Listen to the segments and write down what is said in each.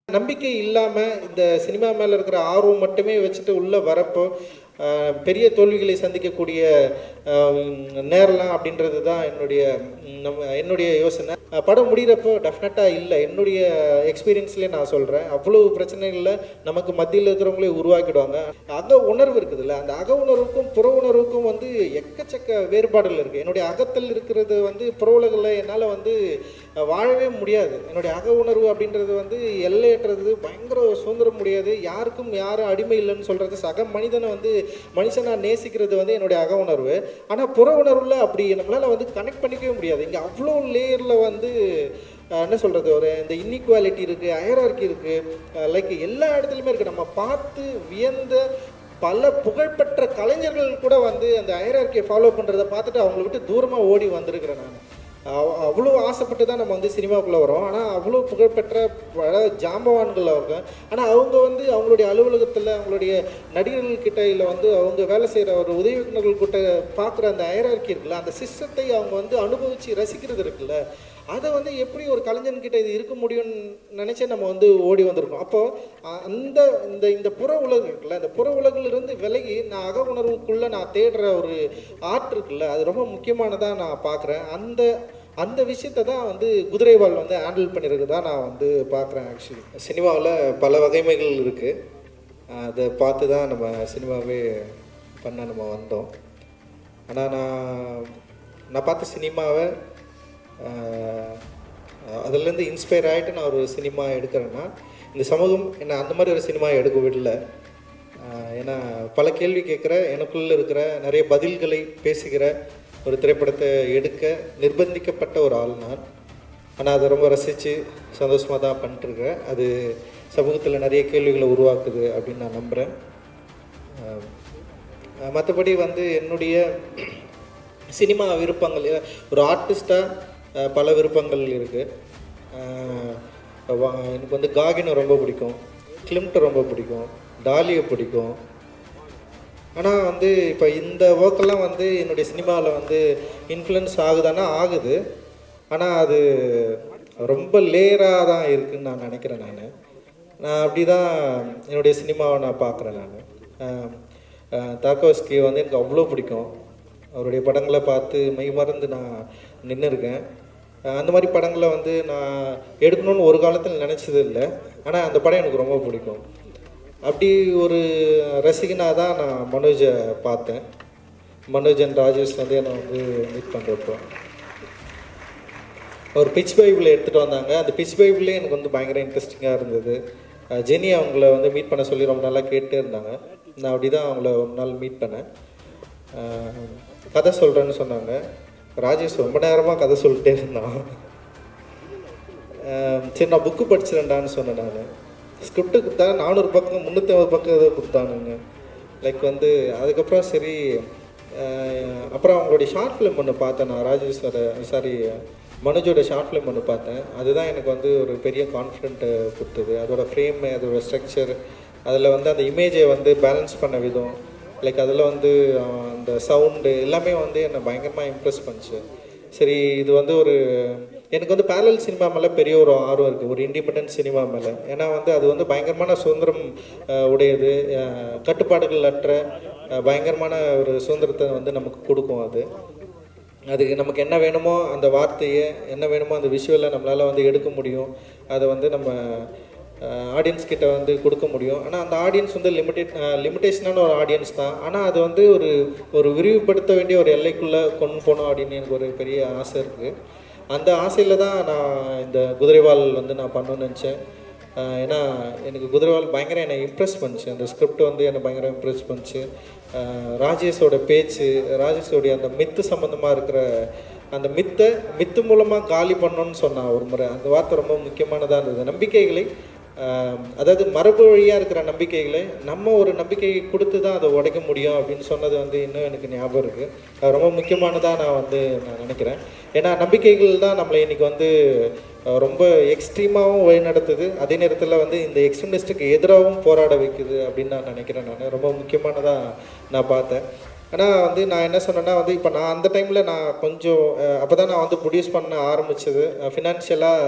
நம்பிக்கை இல்லாமல் இந்த சினிமா மேலே இருக்கிற ஆர்வம் மட்டுமே வச்சுட்டு உள்ளே வரப்போ ஆஹ், பெரிய தோல்விகளை சந்திக்கக்கூடிய ஆஹ், நேரலாம் அப்படின்றது தான் என்னுடைய ம், நம்ம என்னுடைய யோசனை ஆஹ், படம் முடிகிறப்போ டெஃபினட்டாக இல்லை என்னுடைய எக்ஸ்பீரியன்ஸ்லேயே நான் சொல்கிறேன் அவ்வளோ பிரச்சனைகளை நமக்கு மத்தியில் இருக்கிறவங்களே உருவாக்கிடுவாங்க அக உணர்வு இருக்குதுல்ல அந்த அக உணர்வுக்கும் புற உணர்வுக்கும் வந்து எக்கச்சக்க வேறுபாடுகள் இருக்குது என்னுடைய அகத்தில் இருக்கிறது வந்து புற உலகில் என்னால் வந்து அஹ், வாழவே முடியாது என்னுடைய அக உணர்வு அப்படின்றது வந்து எல்லையற்றது பயங்கர சுதந்திரம் முடியாது யாருக்கும் யாரும் அடிமை இல்லைன்னு சொல்கிறது சக மனிதனை வந்து மனுஷனா நேசிக்கிறது வந்து என்னுடைய அக உணர்வு ஆனால் புற உணர்வில் அப்படி நம்மளால் வந்து கனெக்ட் பண்ணிக்கவே முடியாது இங்கே அவ்வளோ லேயரில் வந்து அஹ், என்ன சொல்கிறது ஒரு இந்த இன்இக்வாலிட்டி இருக்குது அயரார்கி இருக்குது லைக் எல்லா இடத்துலையுமே இருக்குது நம்ம பார்த்து வியந்த பல புகழ்பெற்ற கலைஞர்கள் கூட வந்து அந்த அயரார்கியை ஃபாலோ பண்ணுறதை பார்த்துட்டு அவங்கள விட்டு தூரமாக ஓடி வந்திருக்கிறேன் நான் அவ்- அவ்வளோ ஆசைப்பட்டு தான் நம்ம வந்து சினிமாவுக்குள்ளே வரோம் ஆனால் அவ்வளோ புகழ்பெற்ற பல ஜாம்பவான்கள் அவங்க ஆனால் அவங்க வந்து அவங்களுடைய அலுவலகத்தில் அவங்களுடைய நடிகர்கள் கிட்ட இல்லை வந்து அவங்க வேலை செய்கிற ஒரு உதவியாளர்கள் கிட்ட பார்க்குற அந்த அயரார்கி இருக்குல்ல அந்த சிஸ்டத்தை அவங்க வந்து அனுபவித்து ரசிக்கிறது இருக்குல்ல அதை வந்து எப்படி ஒரு கலைஞன்கிட்ட இது இருக்க முடியும்னு நினச்சே நம்ம வந்து ஓடி வந்திருக்கோம் அப்போது அந்த இந்த இந்த புற உலகம் இருக்குல்ல இந்த புற உலகிலிருந்து விலகி நான் அக உணர்வுக்குள்ளே நான் தேடுற ஒரு ஆர்ட் இருக்குல்ல அது ரொம்ப முக்கியமானதாக நான் பார்க்குறேன் அந்த அந்த விஷயத்தை தான் வந்து குதிரைவால் வந்து ஹேண்டில் பண்ணியிருக்குதா நான் வந்து பார்க்குறேன் ஆக்சுவலி சினிமாவில் பல வகைமைகள் இருக்குது அதை பார்த்து தான் நம்ம சினிமாவே பண்ண நம்ம வந்தோம் ஆனால் நான் நான் பார்த்த சினிமாவை அதுலேருந்து இன்ஸ்பயர் ஆகிட்டு நான் ஒரு சினிமா எடுக்கிறேன்னா இந்த சமூகம் என்னை அந்த மாதிரி ஒரு சினிமா எடுக்க விடல ஆஹ் ஏன்னா பல கேள்வி கேட்குற எனக்குள்ள இருக்கிற நிறைய பதில்களை பேசுகிற ஒரு திரைப்படத்தை எடுக்க நிர்பந்திக்கப்பட்ட ஒரு ஆள் நான் ஆனால் அதை ரொம்ப ரசித்து சந்தோஷமாக தான் பண்ணிட்டுருக்கேன் அது சமூகத்தில் நிறைய கேள்விகளை உருவாக்குது அப்படின்னு நான் நம்புகிறேன் மற்றபடி வந்து என்னுடைய சினிமா விருப்பங்கள் ஏ- ஒரு ஆர்டிஸ்டாக பல விருப்பங்கள் இருக்குது எனக்கு வந்து காகினை ரொம்ப பிடிக்கும் கிளிம்ட்டை ரொம்ப பிடிக்கும் டாலியை பிடிக்கும் ஆனால் வந்து இப்போ இந்த ஒர்க்கெல்லாம் வந்து என்னுடைய சினிமாவில் வந்து இன்ஃப்ளூயன்ஸ் ஆகுதானா ஆகுது ஆனால் அது ரொம்ப லேயராக தான் இருக்குன்னு நான் நினைக்கிறேன் நான் நான் அப்படி தான் என்னுடைய சினிமாவை நான் பார்க்குறேன் நான் தாக்கோஸ்கி வந்து எனக்கு அவ்வளோ பிடிக்கும் அவருடைய படங்களை பார்த்து மெய் மறந்து நான் நின்று இருக்கேன் அந்த மாதிரி படங்களை வந்து நான் எடுக்கணும்னு ஒரு காலத்தில் நினச்சது இல்லை ஆனால் அந்த படம் எனக்கு ரொம்ப பிடிக்கும் அப்படி ஒரு ரசிகனாக தான் நான் மனோஜை பார்த்தேன் மனோஜ் அண்ட் ராஜேஷ் வந்து என்னை வந்து மீட் பண்ணுறப்போ ஒரு பிச் பைபிள் எடுத்துகிட்டு வந்தாங்க அந்த பிச் பைபிளே எனக்கு வந்து பயங்கர இன்ட்ரெஸ்டிங்காக இருந்தது அஹ் ஜெனி அவங்கள வந்து மீட் பண்ண சொல்லி ரொம்ப நாளாக கேட்டே இருந்தாங்க நான் அப்படி தான் அவங்கள ஒரு நாள் மீட் பண்ணேன் அஹ் கதை சொல்கிறேன்னு சொன்னாங்க ராஜேஷ் ரொம்ப நேரமாக கதை சொல்லிட்டே இருந்தான் அஹ் சரி நான் புக்கு படிச்சிடண்டான்னு சொன்னேன் நான் ஸ்கிரிப்ட் கொடுத்தா நானூறு பக்கம் முந்நூற்றி ஐம்பது பக்கம் ஏதோ கொடுத்தானுங்க லைக் வந்து அதுக்கப்புறம் சரி அஹ் அப்புறம் அவங்களுடைய ஷார்ட் ஃபிலிம் ஒன்று பார்த்தேன் நான் ராஜேஸ்வர சாரி மனோஜோட ஷார்ட் ஃபிலிம் ஒன்று பார்த்தேன் அதுதான் எனக்கு வந்து ஒரு பெரிய கான்ஃபிடென்ட்டை கொடுத்தது அதோட ஃப்ரேமு அதோட ஸ்ட்ரக்சர் அதில் வந்து அந்த இமேஜை வந்து பேலன்ஸ் பண்ண விதம் லைக் அதில் வந்து அஹ், அந்த சவுண்டு எல்லாமே வந்து என்னை பயங்கரமாக இம்ப்ரெஸ் பண்ணுச்சு சரி இது வந்து ஒரு எனக்கு வந்து பேரல் சினிமா மேலே பெரிய ஒரு ஆர்வம் இருக்குது ஒரு இண்டிபெண்டன்ட் சினிமா மேலே ஏன்னா வந்து அது வந்து பயங்கரமான சுதந்திரம் அஹ், உடையது அஹ், கட்டுப்பாடுகள் அற்ற அஹ், பயங்கரமான ஒரு சுதந்திரத்தை வந்து நமக்கு கொடுக்கும் அது அதுக்கு நமக்கு என்ன வேணுமோ அந்த வார்த்தையை என்ன வேணுமோ அந்த விஷுவலை நம்மளால் வந்து எடுக்க முடியும் அதை வந்து நம்ம ஆடியன்ஸ் கிட்ட வந்து கொடுக்க முடியும் ஆனால் அந்த ஆடியன்ஸ் வந்து லிமிட்டட் லிமிட்டேஷனான ஒரு ஆடியன்ஸ் தான் ஆனால் அது வந்து ஒரு ஒரு விரிவுபடுத்த வேண்டிய ஒரு எல்லைக்குள்ளே கொண்டு போகணும் அப்படின்னு எனக்கு ஒரு பெரிய ஆசை இருக்குது அந்த ஆசையில் தான் நான் இந்த குதிரைவால் வந்து நான் பண்ணணும்னு நினச்சேன் ஆஹ் ஏன்னா எனக்கு குதிரைவால் பயங்கர என்னை இம்ப்ரெஸ் பண்ணுச்சு அந்த ஸ்கிரிப்ட் வந்து என்னை பயங்கர இம்ப்ரெஸ் பண்ணுச்சு ஆஹ் ராஜேஷோட பேச்சு ராஜேஷோடைய அந்த மித்து சம்மந்தமாக இருக்கிற அந்த மித்தை மித்து மூலமாக காலி பண்ணணும்னு சொன்னான் ஒரு முறை அந்த வார்த்தை ரொம்ப முக்கியமானதாக இருந்தது நம்பிக்கைகளை ஆஹ் அதாவது மரபு வழியாக இருக்கிற நம்பிக்கைகளை நம்ம ஒரு நம்பிக்கை கொடுத்து தான் அதை உடைக்க முடியும் அப்படின்னு சொன்னது வந்து இன்னும் எனக்கு ஞாபகம் இருக்குது அது ரொம்ப முக்கியமானதாக நான் வந்து நான் நினைக்கிறேன் ஏன்னா நம்பிக்கைகள் தான் நம்மளை இன்னைக்கு வந்து அஹ், ரொம்ப எக்ஸ்ட்ரீமாகவும் வழிநடத்துது அதே நேரத்தில் வந்து இந்த எக்ஸ்ட்ரீமிஸ்ட்டுக்கு எதிராகவும் போராட வைக்குது அப்படின்னு நான் நினைக்கிறேன் நான் ரொம்ப முக்கியமானதாக நான் பார்த்தேன் ஆனால் வந்து நான் என்ன சொன்னேன்னா வந்து இப்போ நான் அந்த டைமில் நான் கொஞ்சம் அப்போ தான் நான் வந்து ப்ரொடியூஸ் பண்ண ஆரம்பித்தது ஃபினான்ஷியலாக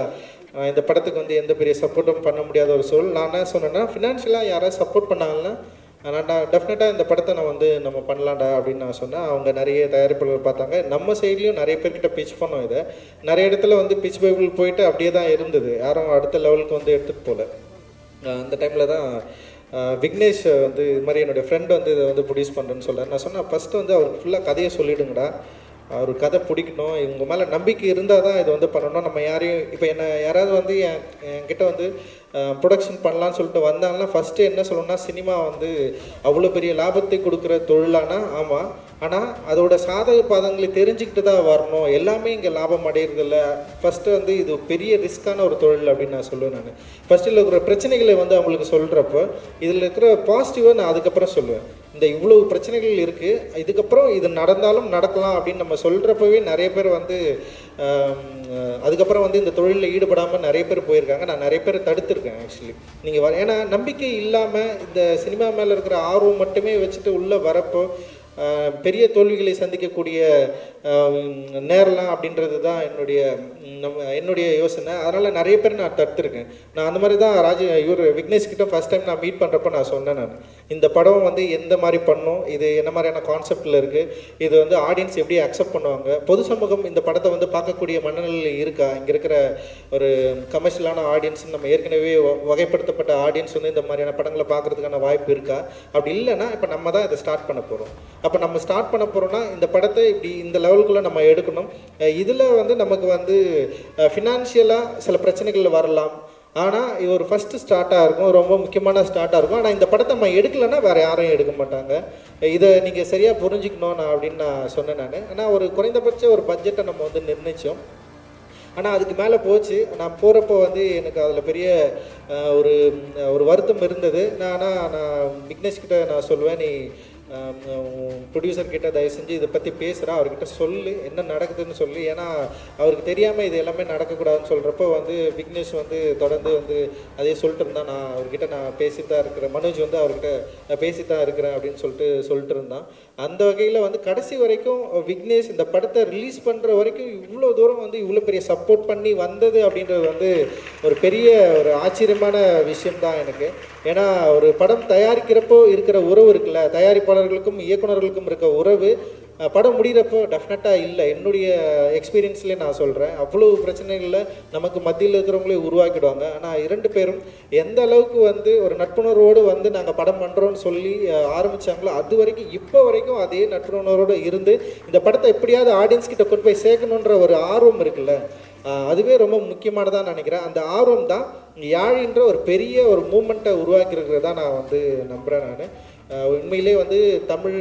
ஆஹ் இந்த படத்துக்கு வந்து எந்த பெரிய சப்போர்ட்டும் பண்ண முடியாத ஒரு சூழல் நான் என்ன சொன்னேன்னா ஃபினான்ஷியலாக யாராவது சப்போர்ட் பண்ணாங்கன்னா நான் டெஃபினட்டாக இந்த படத்தை நான் வந்து நம்ம பண்ணலாம்டா அப்படின்னு நான் சொன்னேன் அவங்க நிறைய தயாரிப்பாளர்கள் பார்த்தாங்க நம்ம சைட்லேயும் நிறைய பேர்கிட்ட பிச் பண்ணோம் இதை நிறைய இடத்துல வந்து பிச் பைபிள் போயிட்டு அப்படியே தான் இருந்தது யாரும் அடுத்த லெவலுக்கு வந்து எடுத்துகிட்டு போகல ஆஹ் அந்த டைமில் தான் ஆஹ் விக்னேஷ் வந்து இது மாதிரி என்னுடைய ஃப்ரெண்ட் வந்து இதை வந்து ப்ரொடியூஸ் பண்ணுறேன்னு சொல்றாரு நான் சொன்னேன் ஃபஸ்ட்டு வந்து அவருக்கு ஃபுல்லாக கதையை சொல்லிடுங்கடா அவர் கதை பிடிக்கணும் இவங்க மேலே நம்பிக்கை இருந்தால் தான் இதை வந்து பண்ணணும் நம்ம யாரையும் இப்போ என்ன யாராவது வந்து என் என்கிட்ட வந்து ப்ரொடக்ஷன் பண்ணலான்னு சொல்லிட்டு வந்தாங்கன்னா ஃபஸ்ட்டு என்ன சொல்லணும்னா சினிமா வந்து அவ்வளோ பெரிய லாபத்தை கொடுக்குற தொழிலானா ஆமாம் ஆனால் அதோட சாதக பாதங்களை தெரிஞ்சுக்கிட்டு தான் வரணும் எல்லாமே இங்கே லாபம் அடையிறதில்ல ஃபஸ்ட்டு வந்து இது பெரிய ரிஸ்க்கான ஒரு தொழில் அப்படின்னு நான் சொல்லுவேன் நான் ஃபஸ்ட்டில் இருக்கிற பிரச்சனைகளை வந்து அவங்களுக்கு சொல்கிறப்போ இதில் இருக்கிற பாசிட்டிவாக நான் அதுக்கப்புறம் சொல்லுவேன் இந்த இவ்வளவு பிரச்சனைகள் இருக்குது இதுக்கப்புறம் இது நடந்தாலும் நடக்கலாம் அப்படின்னு நம்ம சொல்கிறப்பவே நிறைய பேர் வந்து ஆம், அதுக்கப்புறம் வந்து இந்த தொழிலில் ஈடுபடாமல் நிறைய பேர் போயிருக்காங்க நான் நிறைய பேர் தடுத்திருக்கேன் ஆக்சுவலி நீங்கள் வர ஏன்னா நம்பிக்கை இல்லாமல் இந்த சினிமா மேலே இருக்கிற ஆர்வம் மட்டுமே வச்சுட்டு உள்ளே வரப்போ ஆஹ், பெரிய தோல்விகளை சந்திக்கக்கூடிய ஆஹ், நேரலாம் அப்படின்றது தான் என்னுடைய ம், நம்ம என்னுடைய யோசனை அதனால் நிறைய பேர் நான் தடுத்திருக்கேன் நான் அந்த மாதிரி தான் ராஜ இவர் விக்னேஷ் கிட்ட ஃபஸ்ட் டைம் நான் மீட் பண்ணுறப்ப நான் சொன்னேன் நான் இந்த படம் வந்து எந்த மாதிரி பண்ணும் இது என்ன மாதிரியான கான்செப்டில் இருக்குது இது வந்து ஆடியன்ஸ் எப்படி அக்செப்ட் பண்ணுவாங்க பொது சமூகம் இந்த படத்தை வந்து பார்க்கக்கூடிய மனநிலையில் இருக்கா இங்கே இருக்கிற ஒரு கமர்ஷியலான ஆடியன்ஸ் நம்ம ஏற்கனவே வ- வகைப்படுத்தப்பட்ட ஆடியன்ஸ் வந்து இந்த மாதிரியான படங்களை பார்க்கறதுக்கான வாய்ப்பு இருக்கா அப்படி இல்லைன்னா இப்போ நம்ம தான் இதை ஸ்டார்ட் பண்ண போகிறோம் அப்போ நம்ம ஸ்டார்ட் பண்ண போகிறோம்னா இந்த படத்தை இப்படி இந்த லெவலுக்குள்ளே நம்ம எடுக்கணும் இதில் வந்து நமக்கு வந்து ஃபினான்ஷியலாக சில பிரச்சனைகள் வரலாம் ஆனால் இது ஒரு ஃபஸ்ட்டு ஸ்டார்ட்டாக இருக்கும் ரொம்ப முக்கியமான ஸ்டார்ட்டாக இருக்கும் ஆனால் இந்த படத்தை நம்ம எடுக்கலைன்னா வேறு யாரும் எடுக்க மாட்டாங்க இதை நீங்கள் சரியாக புரிஞ்சுக்கணும் நான் அப்படின்னு நான் சொன்னேன் நான் ஆனால் ஒரு குறைந்தபட்ச ஒரு பட்ஜெட்டை நம்ம வந்து நிர்ணயித்தோம் ஆனால் அதுக்கு மேலே போச்சு நான் போகிறப்போ வந்து எனக்கு அதில் பெரிய அஹ், ஒரு ஒரு வருத்தம் இருந்தது நான் ஆனால் நான் விக்னேஷ் கிட்ட நான் சொல்லுவேன் நீ ப்ரொடியூசர் கிட்ட தயவு செஞ்சு இதை பற்றி பேசுகிறா அவர்கிட்ட சொல்லு என்ன நடக்குதுன்னு சொல்லு ஏன்னா அவருக்கு தெரியாமல் இது எல்லாமே நடக்கக்கூடாதுன்னு சொல்கிறப்போ வந்து விக்னேஷ் வந்து தொடர்ந்து வந்து அதே சொல்லிட்டு இருந்தான் நான் அவர்கிட்ட நான் பேசிட்டு தான் இருக்கிறேன் மனோஜ் வந்து அவர்கிட்ட நான் பேசி தான் இருக்கிறேன் அப்படின்னு சொல்லிட்டு சொல்லிட்டு இருந்தான் அந்த வகையில் வந்து கடைசி வரைக்கும் விக்னேஷ் இந்த படத்தை ரிலீஸ் பண்ணுற வரைக்கும் இவ்வளோ தூரம் வந்து இவ்வளோ பெரிய சப்போர்ட் பண்ணி வந்தது அப்படின்றது வந்து ஒரு பெரிய ஒரு ஆச்சரியமான விஷயம் தான் எனக்கு ஏன்னா ஒரு படம் தயாரிக்கிறப்போ இருக்கிற உறவு இருக்குல்ல தயாரிப்பாளர்களுக்கும் இயக்குனர்களுக்கும் இருக்க உறவு அஹ், படம் முடிகிறப்போ டெஃபினட்டாக இல்லை என்னுடைய எக்ஸ்பீரியன்ஸ்லேயே நான் சொல்கிறேன் அவ்வளோ பிரச்சனைகளில் நமக்கு மத்தியில் இருக்கிறவங்களே உருவாக்கிடுவாங்க ஆனால் இரண்டு பேரும் எந்த அளவுக்கு வந்து ஒரு நட்புணர்வோடு வந்து நாங்கள் படம் பண்ணுறோன்னு சொல்லி அஹ், ஆரம்பிச்சாங்களோ அது வரைக்கும் இப்போ வரைக்கும் அதே நட்புணர்வோடு இருந்து இந்த படத்தை எப்படியாவது ஆடியன்ஸ் கிட்ட கொண்டு போய் சேர்க்கணுன்ற ஒரு ஆர்வம் இருக்குல்ல ஆஹ் அதுவே ரொம்ப முக்கியமானதாக நினைக்கிறேன் அந்த ஆர்வம் தான் யாழின்ற ஒரு பெரிய ஒரு மூமெண்ட்டை உருவாக்கியிருக்கிறதா நான் வந்து நம்புகிறேன் நான் உண்மையிலே வந்து தமிழ்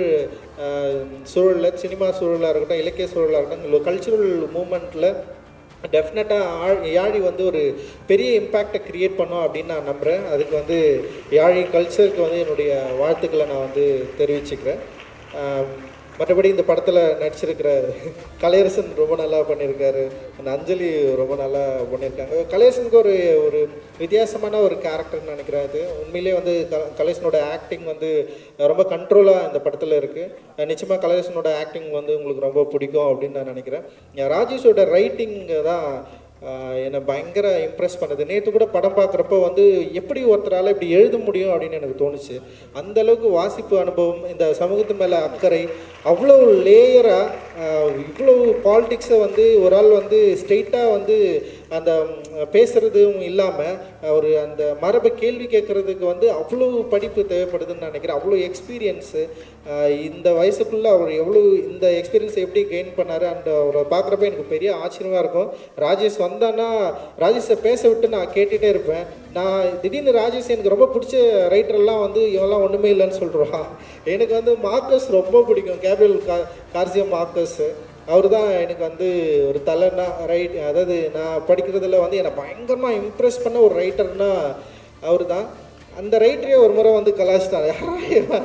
சூழலில் சினிமா சூழலாக இருக்கட்டும் இலக்கிய சூழலாக இருக்கட்டும் கல்ச்சுரல் மூமெண்ட்டில் டெஃபினட்டாக யாழி வந்து ஒரு பெரிய இம்பேக்டை க்ரியேட் பண்ணும் அப்படின்னு நான் நம்புகிறேன் அதுக்கு வந்து யாழி கல்ச்சருக்கு வந்து என்னுடைய வாழ்த்துக்களை நான் வந்து தெரிவிச்சுக்கிறேன் ஆம், மற்றபடி இந்த படத்தில் நடிச்சிருக்கிற கலையரசன் ரொம்ப நல்லா பண்ணியிருக்காரு அந்த அஞ்சலி ரொம்ப நல்லா பண்ணியிருக்காங்க கலையரசனுக்கு ஒரு ஒரு வித்தியாசமான ஒரு கேரக்டர்னு நினைக்கிறேன் இது உண்மையிலே வந்து க கலையரசனோட ஆக்டிங் வந்து ரொம்ப கண்ட்ரோலாக இந்த படத்தில் இருக்குது நிச்சயமாக கலையரசனோட ஆக்டிங் வந்து உங்களுக்கு ரொம்ப பிடிக்கும் அப்படின்னு நான் நினைக்கிறேன் ராஜேஷோட ரைட்டிங் தான் ஆஹ் என்னை பயங்கர இம்ப்ரெஸ் பண்ணுது நேற்று கூட படம் பார்க்குறப்போ வந்து எப்படி ஒருத்தரால் இப்படி எழுத முடியும் அப்படின்னு எனக்கு தோணுச்சு அந்த அளவுக்கு வாசிப்பு அனுபவம் இந்த சமூகத்து மேலே அக்கறை அவ்வளோ லேயராக இவ்வளோ பாலிடிக்ஸை வந்து ஒரு ஆள் வந்து ஸ்ட்ரெயிட்டாக வந்து அந்த ம், பேசுறதும் இல்லாமல் ஒரு அந்த மரபை கேள்வி கேட்குறதுக்கு வந்து அவ்வளோ படிப்பு தேவைப்படுதுன்னு நினைக்கிறேன் அவ்வளோ எக்ஸ்பீரியன்ஸு இந்த வயசுக்குள்ளே அவர் எவ்வளோ இந்த எக்ஸ்பீரியன்ஸ் எப்படி கெயின் பண்ணார் அண்ட் அவரை பார்க்குறப்ப எனக்கு பெரிய ஆச்சரியமாக இருக்கும் ராஜேஷ் வந்தான்னா ராஜேஷை பேச விட்டு நான் கேட்டுகிட்டே இருப்பேன் நான் திடீர்னு ராஜேஷ் எனக்கு ரொம்ப பிடிச்ச ரைட்டர்லாம் வந்து இவெல்லாம் ஒன்றுமே இல்லைன்னு சொல்கிறான் எனக்கு வந்து மார்க்கஸ் ரொம்ப பிடிக்கும் கேபிள் கா கார்சியம் மார்க்கஸ் அவர் தான் எனக்கு வந்து ஒரு தலைனா ரைட் அதாவது நான் படிக்கிறதுல வந்து என்னை பயங்கரமாக இம்ப்ரெஸ் பண்ண ஒரு ரைட்டர்னா அவர் தான் அந்த ரைட்டரே ஒரு முறை வந்து கலாச்சிட்டார் யாரா இவன்?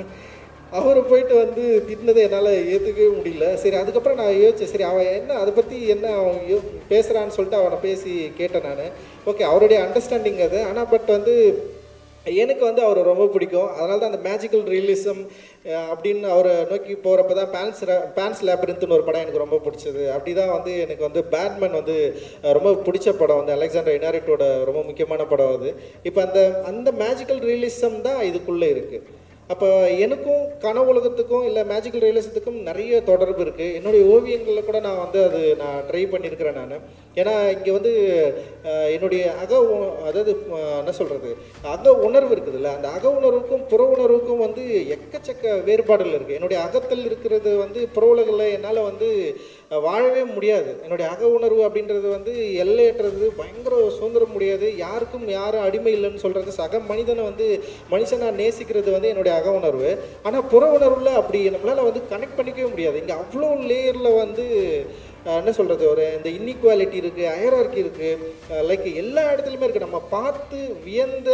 அவரை போயிட்டு வந்து திட்டினதை என்னால் ஏற்றுக்கவே முடியல சரி அதுக்கப்புறம் நான் யோசிச்சேன் சரி அவன் என்ன அதை பற்றி என்ன அவன் யோ பேசுகிறான்னு சொல்லிட்டு அவனை பேசி கேட்டேன் நான் ஓகே அவருடைய அண்டர்ஸ்டாண்டிங் அது ஆனால் பட் வந்து எனக்கு வந்து அவரை ரொம்ப பிடிக்கும் அதனால தான் அந்த மேஜிக்கல் ரியலிசம் அப்படின்னு அவரை நோக்கி போகிறப்ப தான் பேன்ஸ் பேன்ஸ் லேப்ரின்த்துன்னு ஒரு படம் எனக்கு ரொம்ப பிடிச்சது அப்படி தான் வந்து எனக்கு வந்து பேட்மேன் வந்து அஹ், ரொம்ப பிடிச்ச படம் வந்து அலெக்சாண்டர் இனாரிட்டோட ரொம்ப முக்கியமான படம் அது இப்போ அந்த அந்த மேஜிக்கல் ரியலிசம் தான் இதுக்குள்ளே இருக்குது அப்போ எனக்கும் கனவு உலகத்துக்கும் இல்லை மேஜிக்கல் ரியலிசத்துக்கும் நிறைய தொடர்பு இருக்குது என்னுடைய ஓவியங்களில் கூட நான் வந்து அது நான் ட்ரை பண்ணியிருக்கிறேன் நான் ஏன்னா இங்கே வந்து அஹ், என்னுடைய அக உ- அதாவது அஹ், என்ன சொல்கிறது அக உணர்வு இருக்குதுல்ல அந்த அக உணர்வுக்கும் புற உணர்வுக்கும் வந்து எக்கச்சக்க வேறுபாடுகள் இருக்குது என்னுடைய அகத்தில் இருக்கிறது வந்து புற உலகில் என்னால் வந்து அஹ், வாழவே முடியாது என்னுடைய அக உணர்வு அப்படின்றது வந்து எல்லையற்றது பயங்கர சுதந்திரம் முடியாது யாருக்கும் யாரும் அடிமை இல்லைன்னு சொல்கிறது சக மனிதனை வந்து மனுஷனை நேசிக்கிறது வந்து என்னுடைய அக உணர்வு ஆனால் புற உணர்வுல அப்படி நம்மளால் வந்து கனெக்ட் பண்ணிக்கவே முடியாது இங்கே அவ்வளோ லேயரில் வந்து அஹ், என்ன சொல்கிறது ஒரு இந்த இன்இக்வாலிட்டி இருக்குது அயரார்கி இருக்குது லைக் எல்லா இடத்துலையுமே இருக்குது நம்ம பார்த்து வியந்த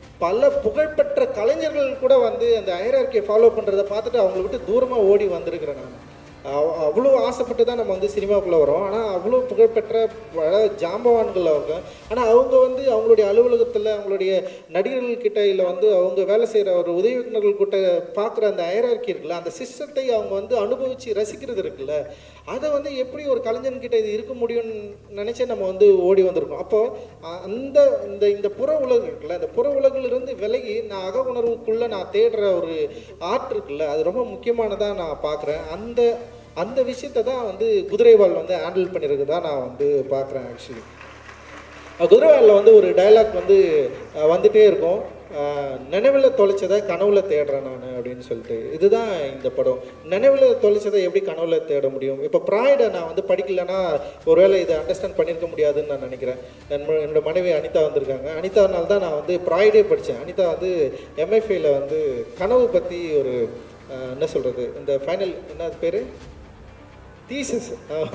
பல புகழ்பெற்ற கலைஞர்கள் கூட வந்து அந்த அயரார்கியை ஃபாலோ பண்ணுறதை பார்த்துட்டு அவங்கள விட்டு தூரமாக ஓடி வந்திருக்கிறேன் நான் அவ்- அவ்வளோ ஆசைப்பட்டு தான் நம்ம வந்து சினிமாக்குள்ளே வரோம் ஆனால் அவ்வளோ புகழ்பெற்ற பல ஜாம்பவான்கள் அவங்க ஆனால் அவங்க வந்து அவங்களுடைய அலுவலகத்தில் அவங்களுடைய நடிகர்கள் கிட்ட இல்லை வந்து அவங்க வேலை செய்கிற ஒரு உதவி இயக்குனர்கள் கிட்ட பார்க்குற அந்த அயரார்க்கி இருக்குல்ல அந்த சிஸ்டத்தை அவங்க வந்து அனுபவித்து ரசிக்கிறது இருக்குல்ல அதை வந்து எப்படி ஒரு கலைஞன்கிட்ட இது இருக்க முடியும்னு நினச்சே நம்ம வந்து ஓடி வந்திருக்கோம் அப்போது அந்த இந்த இந்த புற உலகம் இருக்குல்ல இந்த புற உலகிலிருந்து விலகி நான் அக உணர்வுக்குள்ளே நான் தேடுற ஒரு ஆர்ட் இருக்குல்ல அது ரொம்ப முக்கியமானதாக நான் பார்க்குறேன் அந்த அந்த விஷயத்தை தான் வந்து குதிரைவால் வந்து ஹேண்டில் பண்ணியிருக்குதா நான் வந்து பார்க்குறேன் ஆக்சுவலி குதிரைவாலில் வந்து ஒரு டயலாக் வந்து அஹ், வந்துட்டே இருக்கும் அஹ், நினைவில் தொலைச்சதை கனவுல தேடுறேன் நான் அப்படின்னு சொல்லிட்டு இதுதான் இந்த படம் நினைவில் தொலைச்சதை எப்படி கனவுல தேட முடியும் இப்போ ப்ராய்டை நான் வந்து படிக்கலைன்னா ஒருவேளை இதை அண்டர்ஸ்டாண்ட் பண்ணியிருக்க முடியாதுன்னு நான் நினைக்கிறேன் என்னோட என்னோட மனைவி அனிதா வந்திருக்காங்க அனிதானால தான் நான் வந்து ப்ராய்டே படித்தேன் அனிதா வந்து எம்எஃப்ஐயில் வந்து கனவு பற்றி ஒரு அஹ், என்ன சொல்கிறது இந்த ஃபைனல் என்ன அது பேர் தீசஸ்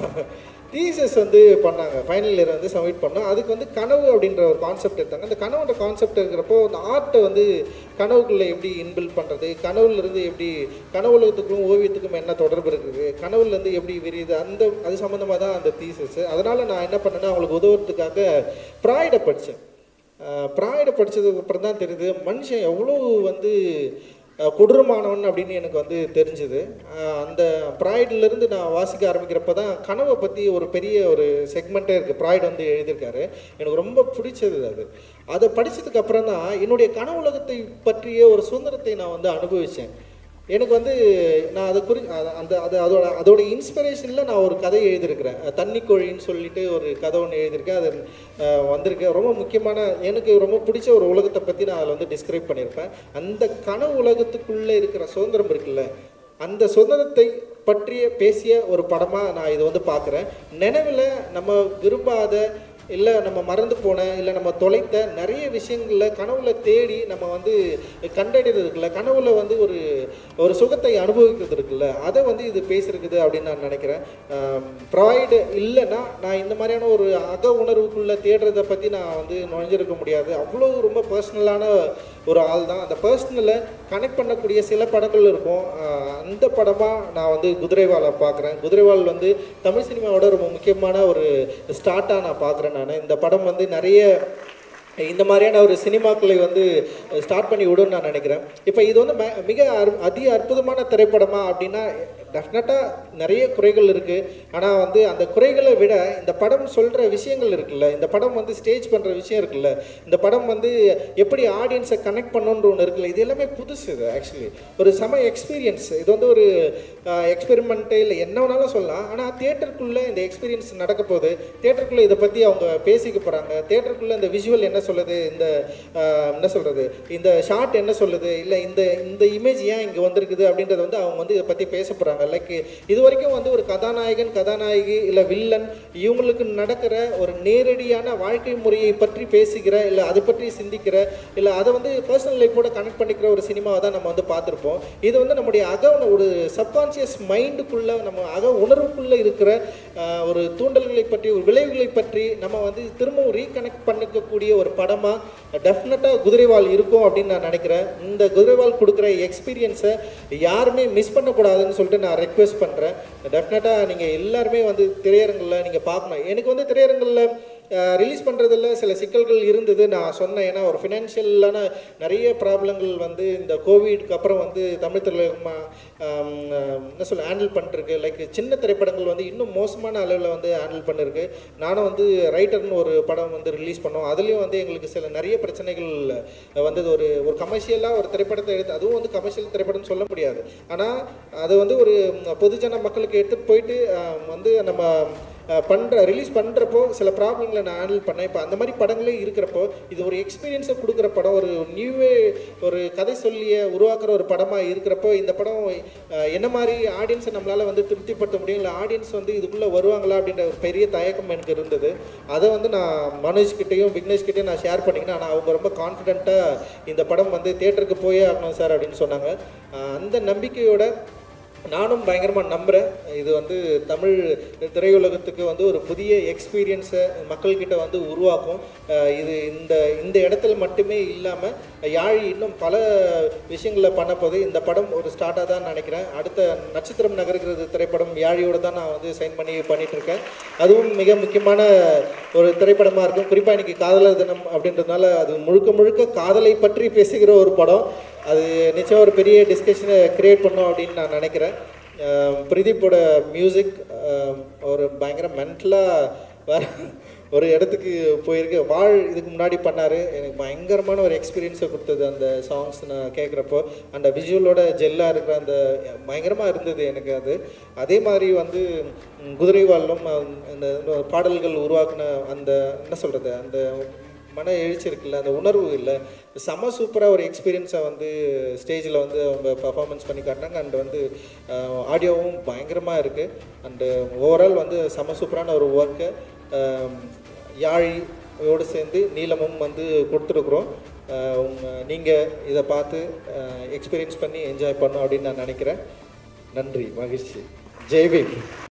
தீசஸ் வந்து பண்ணாங்க ஃபைனல் இயர் வந்து சப்மிட் பண்ணோம் அதுக்கு வந்து கனவு அப்படின்ற ஒரு கான்செப்ட் எடுத்தாங்க அந்த கனவுன்ற கான்செப்ட் இருக்கிறப்போ அந்த ஆர்ட்டை வந்து கனவுக்குள்ளே எப்படி இன்பில்ட் பண்ணுறது கனவுலேருந்து எப்படி கனவு உலகத்துக்கும் ஓவியத்துக்கும் என்ன தொடர்பு இருக்குது கனவுலேருந்து எப்படி விரியுது அந்த அது சம்மந்தமாக தான் அந்த தீசஸ் அதனால் நான் என்ன பண்ணேன்னா அவங்களுக்கு உதவுறதுக்காக ப்ராய்டை படித்தேன் ப்ராய்டை படித்ததுக்கு அப்புறம் தான் தெரியுது மனுஷன் எவ்வளோ வந்து அஹ், கொடூரமானவன் அப்படின்னு எனக்கு வந்து தெரிஞ்சுது அஹ், அந்த ப்ராய்டிலேருந்து நான் வாசிக்க ஆரம்பிக்கிறப்ப தான் கனவை பற்றி ஒரு பெரிய ஒரு செக்மெண்ட்டே இருக்குது ப்ராய்டு வந்து எழுதியிருக்காரு எனக்கு ரொம்ப பிடிச்சது அது அதை படித்ததுக்கு அப்புறம் தான் என்னுடைய கனவு உலகத்தை பற்றிய ஒரு சுதந்திரத்தை நான் வந்து அனுபவித்தேன் எனக்கு வந்து நான் அதை குறி அ- அந்த அது அதோட அதோட இன்ஸ்பிரேஷனில் நான் ஒரு கதை எழுதியிருக்கிறேன் அஹ் தண்ணிக்கோழின்னு சொல்லிட்டு ஒரு கதை ஒன்று எழுதியிருக்கேன் அது அஹ், வந்திருக்கு ரொம்ப முக்கியமான எனக்கு ரொம்ப பிடிச்ச ஒரு உலகத்தை பற்றி நான் அதில் வந்து டிஸ்கிரைப் பண்ணியிருப்பேன் அந்த கனவு உலகத்துக்குள்ளே இருக்கிற சுதந்திரம் இருக்குல்ல அந்த சுதந்திரத்தை பற்றிய பேசிய ஒரு படமாக நான் இதை வந்து பார்க்குறேன் நினைவில் நம்ம விரும்பாத இல்லை நம்ம மறந்து போன இல்லை நம்ம தொலைத்த நிறைய விஷயங்களில் கனவுல தேடி நம்ம வந்து கண்டறிறது இருக்குல்ல கனவுல வந்து ஒரு ஒரு சுகத்தை அனுபவிக்கிறது இருக்குல்ல அதை வந்து இது பேசியிருக்குது அப்படின்னு நான் நினைக்கிறேன் ப்ராய்டு இல்லைன்னா நான் இந்த மாதிரியான ஒரு அக உணர்வுக்குள்ளே தேடுறதை பற்றி நான் வந்து நுழைஞ்சிருக்க முடியாது அவ்வளோ ரொம்ப பர்சனலான ஒரு ஆள் தான் அந்த பர்சனலை கனெக்ட் பண்ணக்கூடிய சில படங்கள் இருக்கும் ஆஹ் அந்த படமாக நான் வந்து குதிரைவாலை பார்க்குறேன் குதிரைவால் வந்து தமிழ் சினிமாவோட ரொம்ப முக்கியமான ஒரு ஸ்டார்ட்டாக நான் பார்க்குறேன் நான் இந்த படம் வந்து நிறைய இந்த மாதிரியான ஒரு சினிமாக்களை வந்து ஸ்டார்ட் பண்ணி விடும்னு நான் நினைக்கிறேன் இப்போ இது வந்து ம- மிக அற்- அதி அற்புதமான திரைப்படமா அப்படின்னா டெஃபினட்டாக நிறைய குறைகள் இருக்குது ஆனால் வந்து அந்த குறைகளை விட இந்த படம் சொல்கிற விஷயங்கள் இருக்குல்ல இந்த படம் வந்து ஸ்டேஜ் பண்ணுற விஷயம் இருக்குல்ல இந்த படம் வந்து எப்படி ஆடியன்ஸை கனெக்ட் பண்ணணுன்ற ஒன்று இருக்குல்ல இது எல்லாமே புதுசு இது ஆக்சுவலி ஒரு செம எக்ஸ்பீரியன்ஸ் இது வந்து ஒரு எக்ஸ்பெரிமெண்ட்டு இல்லை என்ன வேணாலும் சொல்லலாம் ஆனால் தியேட்டருக்குள்ளே இந்த எக்ஸ்பீரியன்ஸ் நடக்க போகுது தியேட்டருக்குள்ளே இதை பற்றி அவங்க பேசிக்க போகிறாங்க தியேட்டருக்குள்ளே இந்த விஷுவல் என்ன சொல்லுது இந்த ஆஹ், என்ன சொல்கிறது இந்த ஷார்ட் என்ன சொல்லுது இல்லை இந்த இந்த இமேஜ் ஏன் இங்கே வந்திருக்குது அப்படின்றத வந்து அவங்க வந்து இதை பற்றி பேச போகிறாங்க லைக் இது வரைக்கும் வந்து ஒரு கதாநாயகன் கதாநாயகி இல்லை வில்லன் இவங்களுக்கு நடக்கிற ஒரு நேரடியான வாழ்க்கை முறையை பற்றி பேசுகிற இல்லை அதை பற்றி சிந்திக்கிற இல்லை அதை வந்து பர்சனல் லைஃபோட கனெக்ட் பண்ணிக்கிற ஒரு சினிமாவை தான் நம்ம வந்து பார்த்துருப்போம் இது வந்து நம்முடைய அக உண- ஒரு சப்கான்சியஸ் மைண்டுக்குள்ளே நம்ம அக உணர்வுக்குள்ளே இருக்கிற ஆஹ், ஒரு தூண்டல்களை பற்றி ஒரு விளைவுகளை பற்றி நம்ம வந்து திரும்பவும் ரீகனெக்ட் பண்ணிக்கக்கூடிய ஒரு படமாக டெஃபினட்டாக குதிரைவால் இருக்கும் அப்படின்னு நான் நினைக்கிறேன் இந்த குதிரைவால் கொடுக்குற எக்ஸ்பீரியன்ஸை யாருமே மிஸ் பண்ணக்கூடாதுன்னு சொல்லிட்டு நான் ரெக்வெஸ்ட் பண்ணுறேன் டெஃபினட்டாக நீங்கள் எல்லாருமே வந்து திரையரங்கில் நீங்கள் பார்க்கணும் எனக்கு வந்து திரையரங்கில் ரிலீஸ் பண்ணுறதுல சில சிக்கல்கள் இருந்தது நான் சொன்னேன் ஏன்னா ஒரு ஃபினான்ஷியலான நிறைய ப்ராப்ளங்கள் வந்து இந்த கோவிட்க்கு அப்புறம் வந்து தமிழ் திரையுலகமா ஆம், ஆம், என்ன சொல்ல ஹேண்டில் பண்ணிருக்கு லைக் சின்ன திரைப்படங்கள் வந்து இன்னும் மோசமான அளவில் வந்து ஹேண்டில் பண்ணிருக்கு நானும் வந்து ரைட்டர்னு ஒரு படம் வந்து ரிலீஸ் பண்ணோம் அதுலேயும் வந்து எங்களுக்கு சில நிறைய பிரச்சனைகள் வந்தது ஒரு ஒரு கமர்ஷியலாக ஒரு திரைப்படத்தை எடுத்து அதுவும் வந்து கமர்ஷியல் திரைப்படம்னு சொல்ல முடியாது ஆனால் அது வந்து ஒரு பொதுஜன மக்களுக்கு எடுத்துகிட்டு போயிட்டு ஆம், வந்து நம்ம பண்ணுற ரிலீஸ் பண்ணுறப்போ சில ப்ராப்ளங்களை நான் ஹேண்டில் பண்ணேன் இப்போ அந்த மாதிரி படங்களே இருக்கிறப்போ இது ஒரு எக்ஸ்பீரியன்ஸை கொடுக்குற படம் ஒரு நியூவே ஒரு கதை சொல்லிய உருவாக்குற ஒரு படமாக இருக்கிறப்போ இந்த படம் அஹ், என்ன மாதிரி ஆடியன்ஸை நம்மளால் வந்து திருப்திப்படுத்த முடியும் இல்லை ஆடியன்ஸ் வந்து இதுக்குள்ளே வருவாங்களா அப்படின்ற ஒரு பெரிய தயக்கம் எனக்கு இருந்தது அதை வந்து நான் மனோஜ் கிட்டேயும் விக்னேஷ் கிட்டேயும் நான் ஷேர் பண்ணிக்கினேன் ஆனால் அவங்க ரொம்ப கான்ஃபிடென்ட்டாக இந்த படம் வந்து தேட்டருக்கு போயே ஆகணும் சார் அப்படின்னு சொன்னாங்க அஹ், அந்த நம்பிக்கையோட நானும் பயங்கரமாக நம்புகிறேன் இது வந்து தமிழ் திரையுலகத்துக்கு வந்து ஒரு புதிய எக்ஸ்பீரியன்ஸை மக்கள்கிட்ட வந்து உருவாக்கும் அஹ் இது இந்த இந்த இடத்துல மட்டுமே இல்லாமல் யாழி இன்னும் பல விஷயங்களை பண்ண போது இந்த படம் ஒரு ஸ்டார்ட்டாக தான் நினைக்கிறேன் அடுத்த நட்சத்திரம் நகர்கிறது திரைப்படம் யாழியோட தான் நான் வந்து சைன் பண்ணி பண்ணிட்டு இருக்கேன் அதுவும் மிக முக்கியமான ஒரு திரைப்படமாக இருக்கும் குறிப்பாக இன்னைக்கு காதலர் தினம் அப்படின்றதுனால அது முழுக்க முழுக்க காதலை பற்றி பேசுகிற ஒரு படம் அது நிச்சயம் ஒரு பெரிய டிஸ்கஷனை கிரியேட் பண்ணும் அப்படின்னு நான் நினைக்கிறேன் அஹ் பிரதீப்போட மியூசிக் ஒரு பயங்கர மென்டலாக வேற ஒரு இடத்துக்கு போயிருக்கு வாழ் இதுக்கு முன்னாடி பண்ணார் எனக்கு பயங்கரமான ஒரு எக்ஸ்பீரியன்ஸை கொடுத்தது அந்த சாங்ஸ் நான் கேட்குறப்போ அந்த விஜுவலோட ஜெல்லாக இருக்கிற அந்த பயங்கரமாக இருந்தது எனக்கு அது அதே மாதிரி வந்து ம், குதிரைவாலும் அந்த பாடல்கள் உருவாக்குன அந்த என்ன சொல்கிறது அந்த மன எழுச்சி இருக்குல்ல அந்த உணர்வு இல்லை செம சூப்பராக ஒரு எக்ஸ்பீரியன்ஸை வந்து ஸ்டேஜில் வந்து அவங்க பர்ஃபார்மன்ஸ் பண்ணி காட்டினாங்க அண்ட் வந்து ஆடியோவும் பயங்கரமாக இருக்குது அண்டு ஓவரால் வந்து செம சூப்பரான ஒரு ஒர்க்கு யாழியோடு சேர்ந்து நீளமும் வந்து கொடுத்துருக்குறோம் நீங்கள் இதை பார்த்து எக்ஸ்பீரியன்ஸ் பண்ணி என்ஜாய் பண்ணும் அப்படின்னு நான் நினைக்கிறேன் நன்றி மகிழ்ச்சி ஜெய்பீம்